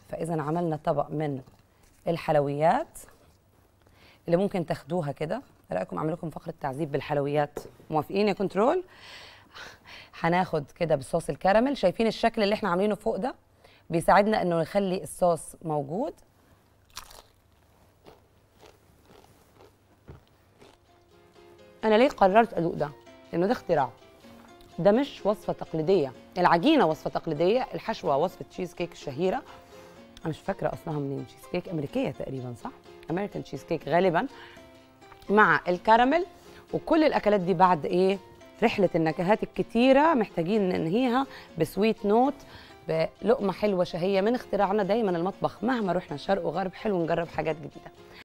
فاذا عملنا طبق من الحلويات اللي ممكن تاخدوها كده إيه رايكم اعمل لكم فقره تعذيب بالحلويات موافقين يا كنترول هناخد كده بصوص الكراميل شايفين الشكل اللي احنا عاملينه فوق ده بيساعدنا انه يخلي الصوص موجود انا ليه قررت ادوق ده لانه ده اختراع ده مش وصفه تقليديه العجينه وصفه تقليديه الحشوه وصفه تشيز كيك الشهيره انا مش فاكره اصلها منين تشيز كيك امريكيه تقريبا صح امريكان تشيز كيك غالبا مع الكراميل وكل الاكلات دي بعد ايه رحله النكهات الكتيره محتاجين ننهيها بسويت نوت بلقمه حلوه شهيه من اختراعنا دايما المطبخ مهما رحنا شرق وغرب حلو نجرب حاجات جديده